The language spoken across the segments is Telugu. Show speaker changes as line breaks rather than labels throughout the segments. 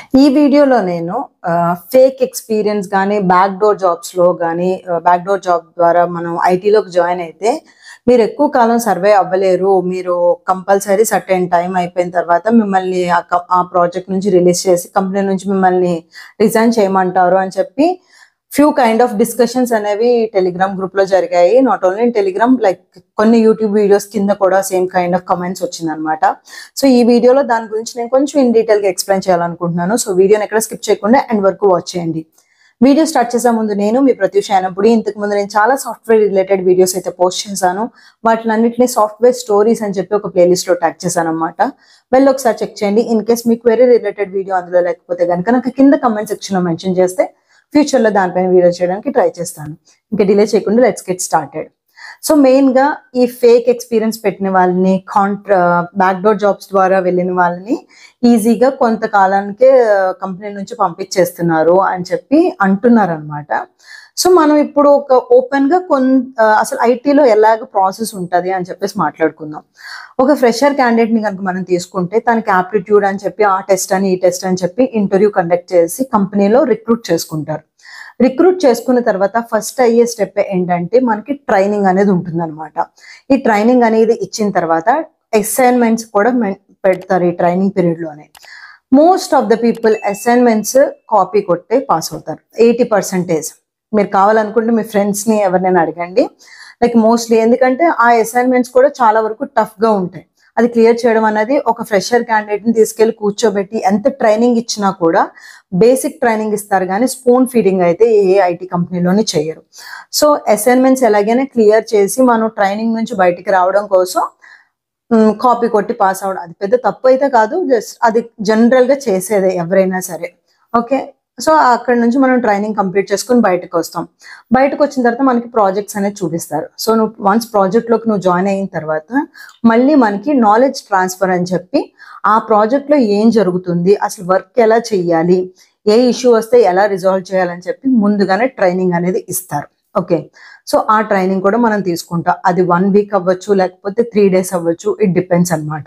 ఈ వీడియోలో నేను ఫేక్ ఎక్స్పీరియన్స్ కానీ బ్యాక్ డోర్ జాబ్స్ లో కానీ బ్యాక్ డోర్ జాబ్ ద్వారా మనం ఐటీలోకి జాయిన్ అయితే మీరు ఎక్కువ కాలం సర్వే అవ్వలేరు మీరు కంపల్సరీ సర్టెన్ టైం అయిపోయిన తర్వాత మిమ్మల్ని ఆ క- ఆ ప్రాజెక్ట్ నుంచి రిలీజ్ చేసి కంపెనీ నుంచి మిమ్మల్ని రిజైన్ చేయమంటారు అని చెప్పి ఫ్యూ కైండ్ ఆఫ్ డిస్కషన్స్ అనేవి టెలిగ్రామ్ గ్రూప్ లో జరిగాయి not only in Telegram like కొన్ని యూట్యూబ్ వీడియోస్ కింద కూడా సేమ్ కైండ్ ఆఫ్ కమెంట్స్ వచ్చిందనమాట సో ఈ వీడియోలో దాని గురించి నేను కొంచెం ఇన్ డీటెయిల్ గా ఎక్స్ప్లెయిన్ చేయాలనుకుంటున్నాను సో వీడియోని ఎక్కడ స్కిప్ చేయకుండా ఎండ్ వరకు వాచ్ చేయండి వీడియో స్టార్ట్ చేసే ముందు నేను మీ ప్రత్యూష అయినప్పుడు ఇంతకు ముందు నేను చాలా సాఫ్ట్వేర్ రిలేటెడ్ వీడియోస్ అయితే పోస్ట్ చేశాను వాటిలన్నింటినీ సాఫ్ట్వేర్ స్టోరీస్ అని చెప్పి ఒక ప్లేలిస్ట్ లో ట్యాగ్ చేశాను అనమాట వెళ్ళి ఒకసారి చెక్ చేయండి ఇన్ కేస్ మీకు వేరే రిలేటెడ్ వీడియో అందులో లేకపోతే కనుక నాకు కింద కమెంట్ సెక్షన్ లో మెన్షన్ చేస్తే ఫ్యూచర్ లో దానిపైన వీడియో చేయడానికి ట్రై చేస్తాను ఇంకా డిలే చేయకుండా let's get started so main గా ఈ ఫేక్ ఎక్స్పీరియన్స్ పెట్టిన వాళ్ళని కాంట్రా బ్యాక్డోర్ జాబ్స్ ద్వారా వెళ్ళిన వాళ్ళని ఈజీగా కొంతకాలానికే కంపెనీ నుంచి పంపించేస్తున్నారు అని చెప్పి అంటున్నారు అనమాట సో మనం ఇప్పుడు ఒక ఓపెన్ గా కొన్ ఆ, అసలు ఐటీలో ఎలాగ ప్రాసెస్ ఉంటది అని చెప్పేసి మాట్లాడుకుందాం ఒక ఫ్రెషర్ క్యాండిడేట్ ని కనుక మనం తీసుకుంటే తనకి ఆప్టిట్యూడ్ అని చెప్పి ఆ టెస్ట్ అని ఈ టెస్ట్ అని చెప్పి ఇంటర్వ్యూ కండక్ట్ చేసి కంపెనీలో రిక్రూట్ చేసుకుంటారు రిక్రూట్ చేసుకున్న తర్వాత ఫస్ట్ అయ్యే స్టెప్ ఏంటంటే మనకి ట్రైనింగ్ అనేది ఉంటుందన్నమాట ఈ ట్రైనింగ్ అనేది ఇచ్చిన తర్వాత అసైన్మెంట్స్ కూడా మెన్- పెడతారు ఈ ట్రైనింగ్ పీరియడ్ లోనే most of the people assignments copy కొట్టే పాస్ అవుతారు ఎయిటీ పర్సెంటేజ్ మీరు కావాలనుకుంటే మీ ఫ్రెండ్స్ ని ఎవరినైనా అడగండి లైక్ మోస్ట్లీ ఎందుకంటే ఆ అసైన్మెంట్స్ కూడా చాలా వరకు టఫ్ గా ఉంటాయి అది క్లియర్ చేయడం అనేది ఒక ఫ్రెషర్ క్యాండిడేట్ ని తీసుకెళ్లి కూర్చోబెట్టి ఎంత ట్రైనింగ్ ఇచ్చినా కూడా బేసిక్ ట్రైనింగ్ ఇస్తారు కానీ స్పూన్ ఫీడింగ్ అయితే ఏ ఐటీ కంపెనీలోని చేయరు సో అసైన్మెంట్స్ ఎలాగైనా క్లియర్ చేసి మనం ట్రైనింగ్ నుంచి బయటికి రావడం కోసం కాపీ కొట్టి పాస్ అవడం అది పెద్ద తప్పు అయితే కాదు జస్ట్ అది జనరల్ గా చేసేదే ఎవరైనా సరే ఓకే సో అక్కడ నుంచి మనం ట్రైనింగ్ కంప్లీట్ చేసుకుని బయటకు వస్తాం బయటకు వచ్చిన తర్వాత మనకి ప్రాజెక్ట్స్ అనేది చూపిస్తారు సో నువ్వు వన్స్ ప్రాజెక్ట్ లోకి నువ్వు జాయిన్ అయిన తర్వాత మళ్ళీ మనకి నాలెడ్జ్ ట్రాన్స్ఫర్ అని చెప్పి ఆ ప్రాజెక్ట్ లో ఏం జరుగుతుంది అసలు వర్క్ ఎలా చెయ్యాలి ఏ ఇష్యూ వస్తే ఎలా రిజాల్వ్ చేయాలని చెప్పి ముందుగానే ట్రైనింగ్ అనేది ఇస్తారు ఓకే సో ఆ ట్రైనింగ్ కూడా మనం తీసుకుంటాం అది వన్ వీక్ అవ్వచ్చు లేకపోతే త్రీ డేస్ అవ్వచ్చు ఇట్ డిపెండ్స్ అన్నమాట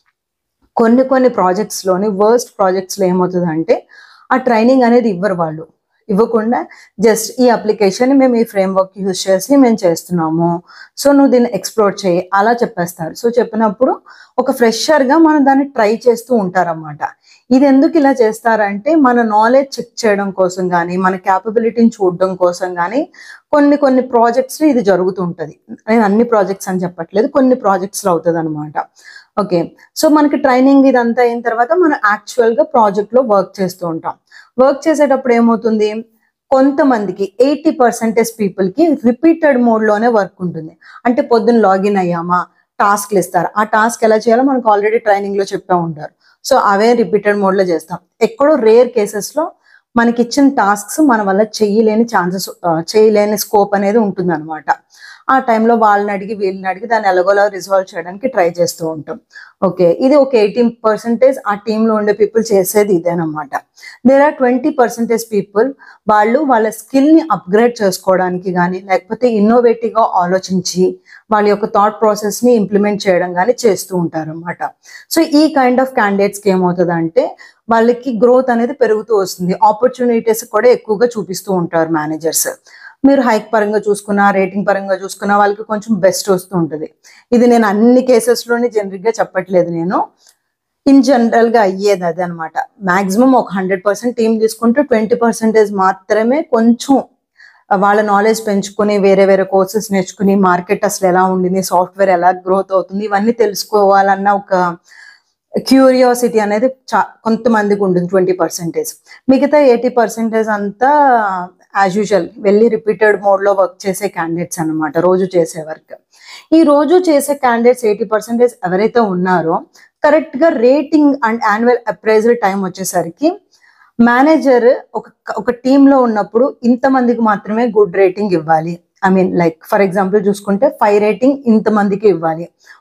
కొన్ని కొన్ని ప్రాజెక్ట్స్ లోని వర్స్ట్ ప్రాజెక్ట్స్ లో ఏమవుతుందంటే ఆ ట్రైనింగ్ అనేది ఇవ్వరు వాళ్ళు ఇవ్వకుండా జస్ట్ ఈ అప్లికేషన్ మేము ఈ ఫ్రేమ్ వర్క్ యూజ్ చేసి మేము చేస్తున్నాము సో నువ్వు దీన్ని ఎక్స్ప్లోర్ చేయి అలా చెప్పేస్తారు సో చెప్పినప్పుడు ఒక ఫ్రెషర్ గా మనం దాన్ని ట్రై చేస్తూ ఉంటారన్నమాట ఇది ఎందుకు ఇలా చేస్తారంటే మన నాలెడ్జ్ చెక్ చేయడం కోసం కానీ మన క్యాపబిలిటీని చూడడం కోసం కానీ కొన్ని కొన్ని ప్రాజెక్ట్స్ ఇది జరుగుతుంటది నేను అన్ని ప్రాజెక్ట్స్ అని చెప్పట్లేదు కొన్ని ప్రాజెక్ట్స్ లో అవుతుంది అనమాట ఓకే సో మనకి ట్రైనింగ్ ఇదంతా అయిన తర్వాత మనం యాక్చువల్ గా ప్రాజెక్ట్ లో వర్క్ చేస్తూ ఉంటాం వర్క్ చేసేటప్పుడు ఏమవుతుంది కొంతమందికి ఎయిటీ పర్సెంటేజ్ పీపుల్ కి రిపీటెడ్ మోడ్ లోనే వర్క్ ఉంటుంది అంటే పొద్దున్న లాగిన్ అయ్యామా టాస్క్లు ఇస్తారు ఆ టాస్క్ ఎలా చేయాలో మనకు ఆల్రెడీ ట్రైనింగ్ లో చెప్పే ఉంటారు సో అవే రిపీటెడ్ మోడ్ లో చేస్తాం ఎక్కడో రేర్ కేసెస్ లో మనకి ఇచ్చిన టాస్క్స్ మన వల్ల చేయలేని ఛాన్సెస్ చేయలేని స్కోప్ అనేది ఉంటుంది అనమాట ఆ టైంలో వాళ్ళని అడిగి వీళ్ళని అడిగి దాన్ని ఎలాగోలా రిజాల్వ్ చేయడానికి ట్రై చేస్తూ ఉంటాం ఓకే ఇది ఒక ఎయిటీన్ పర్సెంటేజ్ ఆ టీంలో ఉండే పీపుల్ చేసేది ఇదేనమాట there are twenty percentage people వాళ్ళు వాళ్ళ స్కిల్ ని అప్గ్రేడ్ చేసుకోవడానికి కానీ లేకపోతే innovative గా ఆలోచించి వాళ్ళ యొక్క థాట్ ప్రాసెస్ ని ఇంప్లిమెంట్ చేయడం కానీ చేస్తూ ఉంటారు అనమాట సో ఈ కైండ్ ఆఫ్ క్యాండిడేట్స్ కి ఏమవుతుందంటే వాళ్ళకి గ్రోత్ అనేది పెరుగుతూ వస్తుంది ఆపర్చునిటీస్ కూడా ఎక్కువగా చూపిస్తూ ఉంటారు మేనేజర్స్ మీరు హైక్ పరంగా చూసుకున్నా రేటింగ్ పరంగా చూసుకున్నా వాళ్ళకి కొంచెం బెస్ట్ వస్తూ ఉంటుంది ఇది నేను అన్ని కేసెస్ లోని జనరిక్ గా చెప్పట్లేదు నేను ఇన్ జనరల్ గా అయ్యేది అదే అనమాట మాక్సిమం ఒక హండ్రెడ్ పర్సెంట్ టీం తీసుకుంటే ట్వంటీ పర్సెంటేజ్ మాత్రమే కొంచెం వాళ్ళ నాలెడ్జ్ పెంచుకుని వేరే వేరే కోర్సెస్ నేర్చుకుని మార్కెట్ అసలు ఎలా ఉండింది సాఫ్ట్వేర్ ఎలా గ్రోత్ అవుతుంది ఇవన్నీ తెలుసుకోవాలన్న ఒక క్యూరియాసిటీ అనేది చా కొంతమందికి ఉంటుంది ట్వంటీ పర్సెంటేజ్ మిగతా ఎయిటీ పర్సెంటేజ్ అంతా యాజ్ యూజువల్ వెళ్ళి రిపీటెడ్ మోడ్లో వర్క్ చేసే క్యాండిడేట్స్ అన్నమాట రోజు చేసే వర్క్ ఈ రోజు చేసే క్యాండిడేట్స్ ఎయిటీ పర్సెంటేజ్ ఎవరైతే ఉన్నారో కరెక్ట్గా rating and annual appraisal time వచ్చేసరికి మేనేజర్ ఒక ఒక టీంలో ఉన్నప్పుడు ఇంతమందికి మాత్రమే గుడ్ రేటింగ్ ఇవ్వాలి I mean like for example చూసుకుంటే ఫైవ్ రేటింగ్ ఇంతమందికి ఇవ్వాలి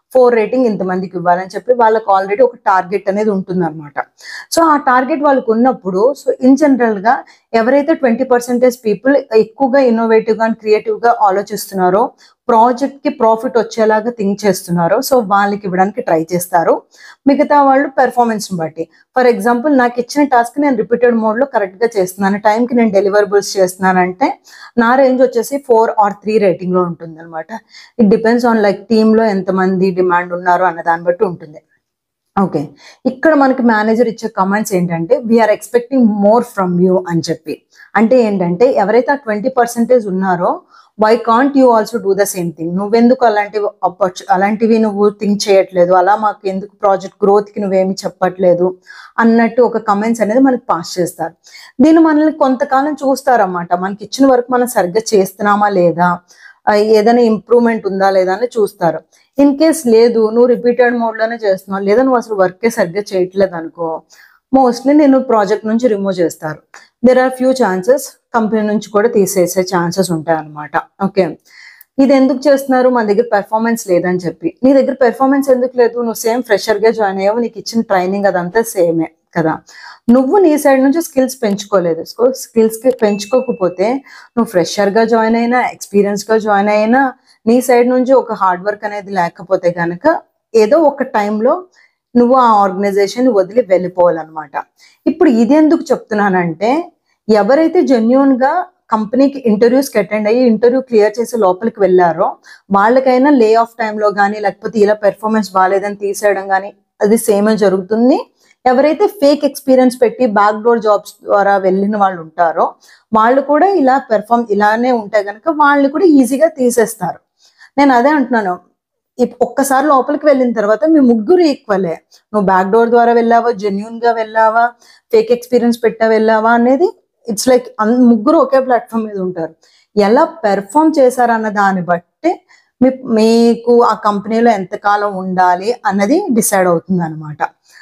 ఫోర్ రేటింగ్ ఇంతమందికి ఇవ్వాలని చెప్పి వాళ్ళకి ఆల్రెడీ ఒక టార్గెట్ అనేది ఉంటుందన్నమాట సో ఆ టార్గెట్ వాళ్ళకు ఉన్నప్పుడు సో ఇన్ జనరల్ గా ఎవరైతే ట్వంటీ పర్సెంటేజ్ పీపుల్ ఎక్కువగా ఇన్నోవేటివ్ గా క్రియేటివ్ గా ఆలోచిస్తున్నారో ప్రాజెక్ట్ కి ప్రాఫిట్ వచ్చేలాగా థింక్ చేస్తున్నారో సో వాళ్ళకి ఇవ్వడానికి ట్రై చేస్తారు మిగతా వాళ్ళు పెర్ఫార్మెన్స్ బట్టి ఫర్ ఎగ్జాంపుల్ నాకు ఇచ్చిన టాస్క్ నేను రిపీటెడ్ మోడ్ లో కరెక్ట్ గా చేస్తున్నాను టైంకి నేను డెలివరబుల్స్ చేస్తున్నానంటే నా రేంజ్ వచ్చేసి ఫోర్ ఆర్ త్రీ రేటింగ్ లో ఉంటుంది అనమాట it depends on like team లో ఎంతమంది డిమాండ్ ఉన్నారు అన్న దాన్ని బట్టి ఉంటుంది ఓకే ఇక్కడ మనకి మేనేజర్ ఇచ్చే కమెంట్స్ ఏంటంటే we are expecting more from you అని చెప్పి అంటే ఏంటంటే ఎవరైతే ఆ ట్వంటీ పర్సెంటేజ్ ఉన్నారో why can't you also do the same thing నువ్వెందుకు అలాంటివి opportu- అలాంటివి నువ్వు థింక్ చేయట్లేదు అలా మాకు ఎందుకు ప్రాజెక్ట్ గ్రోత్ కి నువ్వేమి చెప్పట్లేదు అన్నట్టు ఒక కమెంట్స్ అనేది మనకి పాస్ చేస్తారు దీన్ని మనల్ని కొంతకాలం చూస్తారన్నమాట మనకి ఇచ్చిన వరకు మనం సరిగ్గా చేస్తున్నామా లేదా ఆ, ఏదైనా ఇంప్రూవ్మెంట్ ఉందా లేదా అని చూస్తారు ఇన్ కేస్ లేదు నువ్వు రిపీటెడ్ మోడ్ లోనే చేస్తున్నావు లేదా నువ్వు అసలు వర్కే సరిగ్గా చేయట్లేదు అనుకో మోస్ట్లీ నేను ప్రాజెక్ట్ నుంచి రిమూవ్ చేస్తారు there are few chances company నుంచి కూడా తీసేసే ఛాన్సెస్ ఉంటాయి అనమాట ఓకే ఇది ఎందుకు చేస్తున్నారు మన దగ్గర పెర్ఫార్మెన్స్ లేదని చెప్పి నీ దగ్గర పెర్ఫార్మెన్స్ ఎందుకు లేదు నువ్వు సేమ్ ఫ్రెషర్ గా జాయిన్ అయ్యావు నీకు ఇచ్చిన ట్రైనింగ్ అదంతా సేమే కదా నువ్వు నీ సైడ్ నుంచి స్కిల్స్ పెంచుకోలేదు స్కిల్స్ పెంచుకోకపోతే నువ్వు ఫ్రెషర్ గా జాయిన్ అయినా ఎక్స్పీరియన్స్ గా జాయిన్ అయినా నీ సైడ్ నుంచి ఒక హార్డ్ వర్క్ అనేది లేకపోతే కనుక ఏదో ఒక టైంలో నువ్వు ఆ ఆర్గనైజేషన్ వదిలి వెళ్ళిపోవాలన్నమాట ఇప్పుడు ఇది ఎందుకు చెప్తున్నానంటే ఎవరైతే జెన్యున్ గా కంపెనీకి ఇంటర్వ్యూస్కి అటెండ్ అయ్యి ఇంటర్వ్యూ క్లియర్ చేసి లోపలికి వెళ్ళారో వాళ్ళకైనా లే ఆఫ్ టైంలో కానీ లేకపోతే ఇలా పెర్ఫార్మెన్స్ బాగాలేదని తీసేయడం కానీ అది సేమే జరుగుతుంది ఎవరైతే ఫేక్ ఎక్స్పీరియన్స్ పెట్టి బ్యాక్ డోర్ జాబ్స్ ద్వారా వెళ్ళిన వాళ్ళు ఉంటారో వాళ్ళు కూడా ఇలా పెర్ఫామ్ ఇలానే ఉంటే కనుక వాళ్ళని కూడా ఈజీగా తీసేస్తారు నేను అదే అంటున్నాను ఇప్- ఒక్కసారి లోపలికి వెళ్ళిన తర్వాత మీ ముగ్గురు ఈక్వలే నువ్వు బ్యాక్ డోర్ ద్వారా వెళ్ళావా జెన్యున్ గా వెళ్ళావా ఫేక్ ఎక్స్పీరియన్స్ పెట్టా వెళ్ళావా అనేది ఇట్స్ లైక్ ముగ్గురు ఒకే ప్లాట్ఫామ్ మీద ఉంటారు ఎలా పెర్ఫామ్ చేశారన్న దాన్ని బట్టి మీ మీకు ఆ కంపెనీలో ఎంతకాలం ఉండాలి అన్నది డిసైడ్ అవుతుంది అనమాట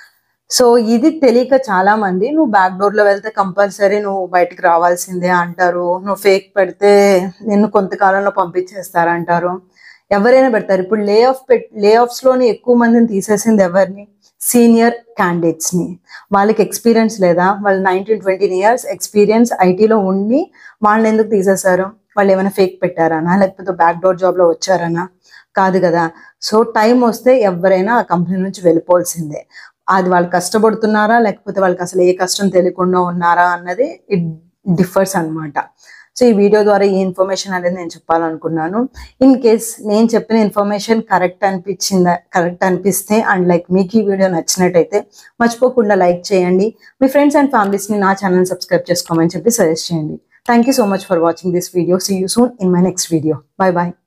సో ఇది తెలియక చాలా మంది నువ్వు బ్యాక్ డోర్ లో వెళ్తే కంపల్సరీ నువ్వు బయటికి రావాల్సిందే అంటారు నువ్వు ఫేక్ పెడితే నిన్ను కొంతకాలంలో పంపించేస్తారంటారు ఎవరైనా పెడతారు ఇప్పుడు లే ఆఫ్ పెట్ లే ఆఫ్స్ లోని ఎక్కువ మందిని తీసేసింది ఎవరిని సీనియర్ క్యాండిడేట్స్ ని వాళ్ళకి ఎక్స్పీరియన్స్ లేదా వాళ్ళు నైన్టీన్ ట్వంటీ ఇయర్స్ ఎక్స్పీరియన్స్ ఐటీలో ఉండి వాళ్ళని ఎందుకు తీసేశారు వాళ్ళు ఏమైనా ఫేక్ పెట్టారనా లేకపోతే బ్యాక్ డోర్ జాబ్ లో వచ్చారనా కాదు కదా సో టైం వస్తే ఎవరైనా ఆ కంపెనీ నుంచి వెళ్ళిపోవాల్సిందే అది వాళ్ళు కష్టపడుతున్నారా లేకపోతే వాళ్ళకి అసలు ఏ కష్టం తెలియకుండా ఉన్నారా అన్నది ఇట్ డిఫర్స్ అన్నమాట సో ఈ వీడియో ద్వారా ఈ ఇన్ఫర్మేషన్ అనేది నేను చెప్పాలనుకున్నాను ఇన్ కేస్ నేను చెప్పిన ఇన్ఫర్మేషన్ కరెక్ట్ అనిపించిందా కరెక్ట్ అనిపిస్తే అండ్ లైక్ మీకు ఈ వీడియో నచ్చినట్టయితే మర్చిపోకుండా లైక్ చేయండి మీ ఫ్రెండ్స్ అండ్ ఫ్యామిలీస్ని నా ఛానల్ సబ్స్క్రైబ్ చేసుకోమని చెప్పి సజెస్ట్ చేయండి thank you so much for watching this video see you soon in my next video bye bye